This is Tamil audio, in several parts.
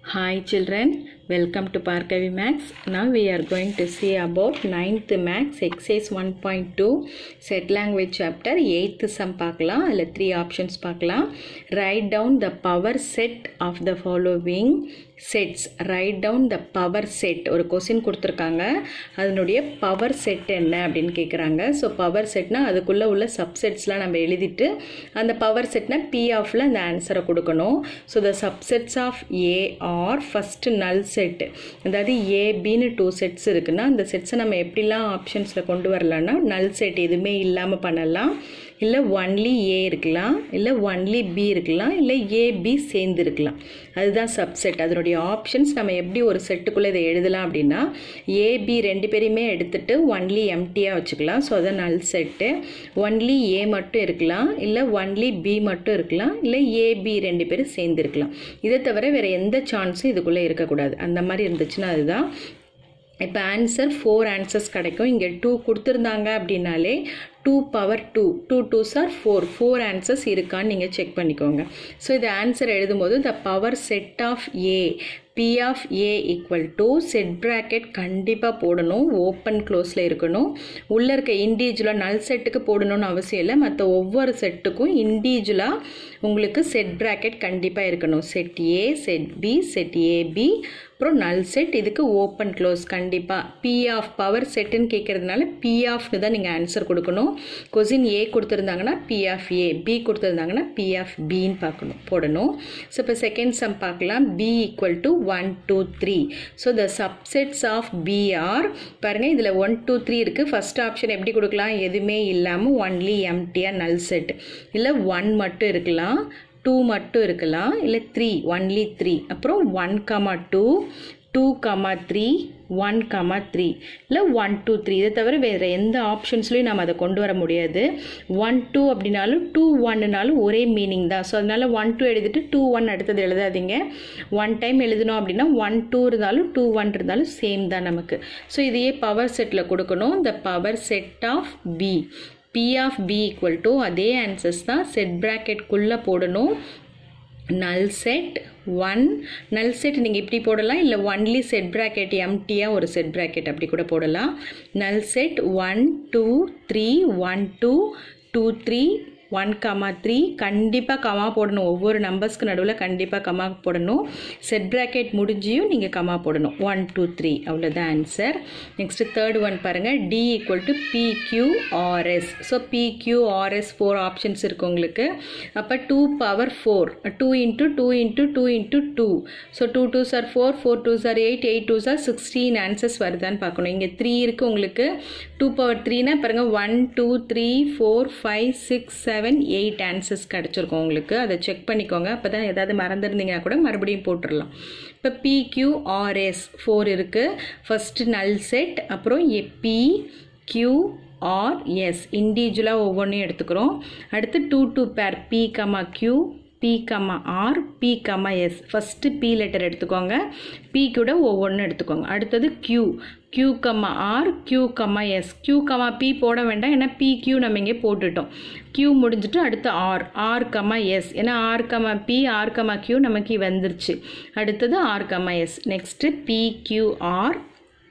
Hi children, welcome to Parkavi Max. Now we are going to see about 9th Max exercise 1.2 set language chapter 8th sum பார்க்கலாம் அதில் த்ரீ ஆப்ஷன்ஸ் பார்க்கலாம் write down the power set of the following sets write down the power set ஒரு கொஸ்டின் கொடுத்துருக்காங்க அதனுடைய பவர் செட் என்ன அப்படின்னு கேட்குறாங்க ஸோ பவர் செட்னா அதுக்குள்ளே உள்ள சப்செட்ஸ்லாம் நம்ம எழுதிட்டு அந்த பவர் செட்னா பி ஆஃப்ல அந்த ஆன்சரை கொடுக்கணும் so the subsets of A are first null set அதாவது ஏபின்னு டூ செட்ஸ் இருக்குன்னா அந்த செட்ஸை நம்ம எப்படிலாம் ஆப்ஷன்ஸில் கொண்டு வரலாம்னா நல் செட் எதுவுமே இல்லாமல் பண்ணலாம் இல்லை ஒன்லி ஏ இருக்கலாம் இல்லை ஒன்லி பி இருக்கலாம் இல்லை ஏபி சேர்ந்து இருக்கலாம் அதுதான் சப்செட் அதனுடைய ஆப்ஷன்ஸ் நம்ம எப்படி ஒரு செட்டுக்குள்ளே இதை எழுதலாம் அப்படின்னா ஏபி ரெண்டு பேரையுமே எடுத்துட்டு ஒன்லி எம்டியாக வச்சுக்கலாம் ஸோ அதான் நல் செட்டு ஒன்லி ஏ மட்டும் இருக்கலாம் இல்லை ஒன்லி பி மட்டும் இருக்கலாம் இல்லை ஏபி ரெண்டு பேரும் சேர்ந்து இருக்கலாம் இதை தவிர வேறு எந்த சான்ஸும் இதுக்குள்ளே இருக்கக்கூடாது அந்த மாதிரி இருந்துச்சுன்னா அதுதான் இப்போ ஆன்சர் ஃபோர் ஆன்சர்ஸ் கிடைக்கும் இங்கே டூ கொடுத்துருந்தாங்க அப்படின்னாலே two power two two twos are four four answers இருக்கான்னு நீங்கள் செக் பண்ணிக்கோங்க ஸோ இது ஆன்சர் எழுதும்போது the power set of A P of A equal to set bracket கண்டிப்பாக போடணும் ஓப்பன் க்ளோஸில் இருக்கணும் உள்ளே இருக்க இண்டிவிஜுவலாக நல் செட்டுக்கு போடணும்னு அவசியம் இல்லை மற்ற ஒவ்வொரு செட்டுக்கும் இண்டிவிஜுவலாக உங்களுக்கு செட் ப்ராக்கெட் கண்டிப்பாக இருக்கணும் set A set B set A B அப்புறம் நல் செட் இதுக்கு ஓப்பன் க்ளோஸ் கண்டிப்பாக பி ஆஃப் பவர் செட்டுன்னு கேட்குறதுனால பி ஆஃப்னு தான் நீங்கள் ஆன்சர் கொடுக்கணும் கொசின் ஏ கொடுத்துருந்தாங்கன்னா பி ஆஃப் ஏ பி கொடுத்துருந்தாங்கன்னா பி ஆஃப் பின்னு பார்க்கணும் போடணும் ஸோ இப்போ செகண்ட் சம் பார்க்கலாம் B equal to one two three so the subsets of B are பாருங்கள் இதில் ஒன் டூ த்ரீ இருக்குது ஃபஸ்ட் ஆப்ஷன் எப்படி கொடுக்கலாம் எதுவுமே இல்லாமல் ஒன்லி எம்டியாக நல் செட் இல்லை ஒன் மட்டும் இருக்கலாம் டூ மட்டும் இருக்கலாம் இல்லை த்ரீ ஒன்லி த்ரீ அப்புறம் one comma two two comma three one comma three இல்லை ஒன் டூ த்ரீ இதை தவிர வேறு எந்த ஆப்ஷன்ஸ்லையும் நம்ம அதை கொண்டு வர முடியாது ஒன் டூ அப்படின்னாலும் டூ ஒன்னுனாலும் ஒரே மீனிங் தான் ஸோ அதனால் ஒன் டூ எழுதிட்டு டூ ஒன் அடுத்தது எழுதாதீங்க ஒன் டைம் எழுதணும் அப்படின்னா ஒன் டூ இருந்தாலும் டூ ஒன் இருந்தாலும் சேம் தான் நமக்கு ஸோ இதையே பவர் செட்டில் கொடுக்கணும் இந்த power set of P P of P equal to அதே ஆன்சர்ஸ் தான் செட் ப்ராக்கெட்குள்ளே போடணும் நல் செட் ஒன் நல் செட் நீங்கள் இப்படி போடலாம் இல்லை ஒன்லி செட் ப்ராக்கெட் எம்டியாக ஒரு செட் ப்ராக்கெட் அப்படி கூட போடலாம் null set one two three one two two three one comma three கண்டிப்பாக கமா போடணும் ஒவ்வொரு நம்பர்ஸ்க்கு நடுவில் கண்டிப்பாக கமா போடணும் செட் ப்ராக்கெட் முடிஞ்சியும் நீங்கள் கமா போடணும் ஒன் டூ த்ரீ அவ்வளோதான் ஆன்சர் நெக்ஸ்ட்டு தேர்ட் ஒன் பாருங்கள் T equal to P Q R S so P Q R S four options இருக்குது உங்களுக்கு அப்போ two power four two into two into two into two so two twos are four four twos are eight eight twos are sixteen answers வருதான்னு பார்க்கணும் இங்கே த்ரீ இருக்குது உங்களுக்கு டூ பவர் த்ரீனா பாருங்கள் one two three four five six seven eight answers கிடச்சிருக்கும் உங்களுக்கு அதை செக் பண்ணிக்கோங்க அப்போ தான் ஏதாவது மறந்துருந்தீங்கன்னா கூட மறுபடியும் போட்டுடலாம் இப்போ பிக்யூஆர்எஸ் ஃபோர் இருக்குது ஃபஸ்ட்டு நல் செட் அப்புறம் எப்பி கியூ ஆர் எஸ் இண்டிவிஜுவலாக ஒவ்வொன்றையும் எடுத்துக்கிறோம் அடுத்து two two pair P comma Q P comma R P comma S first P letter எடுத்துக்கோங்க பி கூட ஒவ்வொன்றும் எடுத்துக்கோங்க அடுத்தது Q Q comma R Q comma S Q comma P போட வேண்டாம் ஏன்னா பி கியூ நம்ம இங்கே போட்டுட்டோம் கியூ முடிஞ்சிட்டு அடுத்து ஆர் ஆர் கம்மா எஸ் ஏன்னா R comma P R comma Q நமக்கு வந்துருச்சு அடுத்தது R comma S next P Q R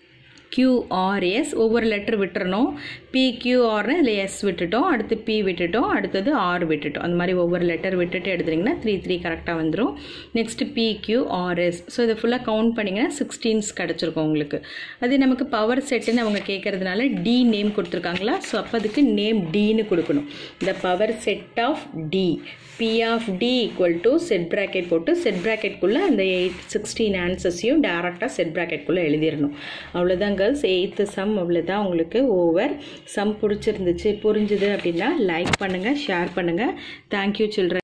Q R S ஒவ்வொரு லெட்டர் விட்டுறணும் பிக்யூஆர்னு இதில் எஸ் விட்டுட்டோம் அடுத்து பி விட்டுட்டோம் அடுத்தது ஆர் விட்டுட்டோம் அந்த மாதிரி ஒவ்வொரு லெட்டர் விட்டுட்டு எடுத்துட்டிங்கன்னா த்ரீ த்ரீ கரெக்டாக வந்துடும் நெக்ஸ்ட்டு பிக்யூஆர்எஸ் ஸோ இதை ஃபுல்லாக கவுண்ட் பண்ணிங்கன்னா சிக்ஸ்டீன்ஸ் கிடச்சிருக்கும் உங்களுக்கு அது நமக்கு பவர் செட்டுன்னு அவங்க கேட்குறதுனால டி நேம் கொடுத்துருக்காங்களா ஸோ அப்போ அதுக்கு நேம் டின்னு கொடுக்கணும் இந்த power set of T P of T equal to set bracket போட்டு செட் ப்ராக்கெட்குள்ளே அந்த எயிட் சிக்ஸ்டீன் ஆன்சர்ஸையும் டேரெக்டாக செட் ப்ராக்கெட்குள்ளே எழுதிடணும் அவ்வளோதான் கேர்ள்ஸ் எயித்து சம் அவ்வளோதான் உங்களுக்கு ஓவர் சம் பிடிச்சிருந்துச்சு புரிஞ்சுது அப்படின்னா லைக் பண்ணுங்கள் ஷேர் பண்ணுங்கள் தேங்க்யூ சில்ட்ரன்